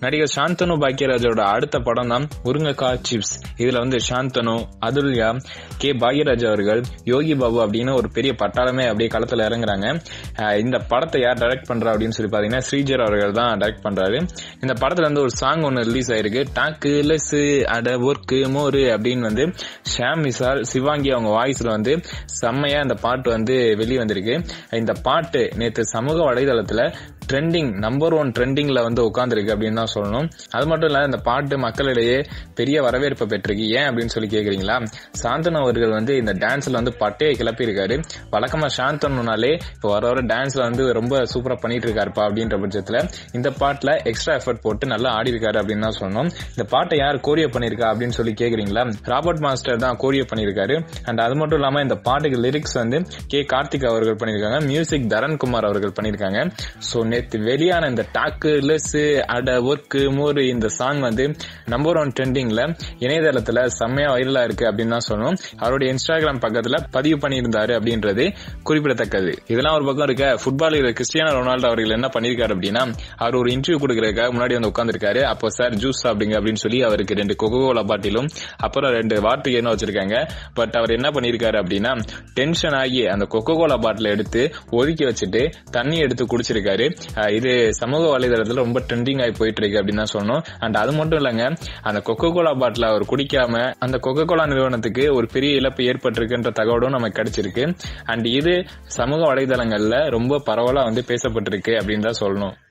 நடிகர் சாந்தனு பாக்யராஜோட அடுத்த படம் தான் முருங்கக்காய் சிப்ஸ் இதுல வந்து சாந்தனு அதுல்யா கே பாக்யராஜ் அவர்கள் யோகி பாபு அப்படின்னு ஒரு பெரிய பட்டாளமே அப்படியே களத்துல இறங்குறாங்க அஹ் இந்த படத்தை யார் டைரக்ட் பண்றா அப்படின்னு சொல்லி பாத்தீங்கன்னா ஸ்ரீஜர் அவர்கள் தான் டைரக்ட் பண்றாரு இந்த படத்துல வந்து ஒரு சாங் ஒன்னு ரிலீஸ் ஆயிருக்கு டாக்கு லெஸ் அட ஒர்க்கு மோரு அப்படின்னு வந்து ஷாம் விசால் சிவாங்கி அவங்க வாய்ஸ்ல வந்து செம்மையா இந்த பாட்டு வந்து வெளியே வந்திருக்கு இந்த பாட்டு நேத்து சமூக வலைதளத்துல ட்ரெண்டிங் நம்பர் ஒன் ட்ரெண்டிங்ல வந்து உட்கார்ந்துருக்கு அப்படின்னு தான் சொல்லணும் அது மட்டும் இல்ல இந்த பாட்டு மக்களிடையே பெரிய வரவேற்பை பெற்றிருக்கு ஏன் அப்படின்னு சொல்லி கேக்குறீங்களா சாந்தனு அவர்கள் வந்து இந்த டான்ஸ்ல வந்து பட்டையை கிளப்பி இருக்காரு வழக்கமா சாந்தனுனாலே இப்போ வர வர டான்ஸ்ல வந்து ரொம்ப சூப்பரா பண்ணிட்டு இருக்காருப்பா அப்படின்ற பட்சத்துல இந்த பாட்டுல எக்ஸ்ட்ரா எஃபர்ட் போட்டு நல்லா ஆடி இருக்காரு அப்படின்னு தான் சொல்லணும் இந்த பாட்டை யார் கோரியோ பண்ணிருக்கா அப்படின்னு சொல்லி கேக்குறீங்களா ராபர்ட் மாஸ்டர் தான் கோரியோ பண்ணிருக்காரு அண்ட் அது மட்டும் இல்லாம இந்த பாட்டுக்கு லிரிக்ஸ் வந்து கே கார்த்திக் அவர்கள் பண்ணிருக்காங்க மியூசிக் தரன் குமார் அவர்கள் பண்ணிருக்காங்க சோ நேத்து வெளியான இந்த டாக்கு லெஸ் அட ஒர்க்கு மோரு இந்த சாங் வந்து நம்பர் ஒன் ட்ரெண்டிங்ல இணையதளத்துல செம்மையா வைரலா இருக்கு அப்படின்னு தான் சொல்லணும் அவருடைய இன்ஸ்டாகிராம் பக்கத்துல பதிவு பண்ணியிருந்தாரு அப்படின்றது குறிப்பிடத்தக்கது இதெல்லாம் ஒரு பக்கம் இருக்க ஃபுட்பால் வீரர் கிறிஸ்டியானோ ரொனால்டோ அவர்கள் என்ன பண்ணிருக்காரு அப்படின்னா அவர் ஒரு இன்டர்வியூ கொடுக்கறதுக்காக முன்னாடி வந்து உட்காந்துருக்காரு அப்போ சார் ஜூஸ் சாப்பிடுங்க அப்படின்னு சொல்லி அவருக்கு ரெண்டு கொக்கோகோலா பாட்டிலும் அப்புறம் ரெண்டு வாட்டர் கேனும் வச்சிருக்காங்க பட் அவர் என்ன பண்ணிருக்காரு அப்படின்னா டென்ஷன் ஆகி அந்த கொக்கோகோலா பாட்டில் எடுத்து ஒதுக்கி வச்சுட்டு தண்ணி எடுத்து குடிச்சிருக்காரு அஹ் இது சமூக வலைதளத்துல ரொம்ப ட்ரெண்டிங் ஆகி போயிட்டு இருக்கு அப்படின்னு தான் சொல்லணும் அண்ட் அது மட்டும் இல்லைங்க அந்த கொக்கோ கோலா பாட்டில் அவர் குடிக்காம அந்த கொக்கோ கோலா நிறுவனத்துக்கு ஒரு பெரிய இழப்பு ஏற்பட்டிருக்குன்ற தகவலும் நமக்கு கிடைச்சிருக்கு அண்ட் இது சமூக வலைதளங்கள்ல ரொம்ப பரவலா வந்து பேசப்பட்டிருக்கு அப்படின்னு தான் சொல்லணும்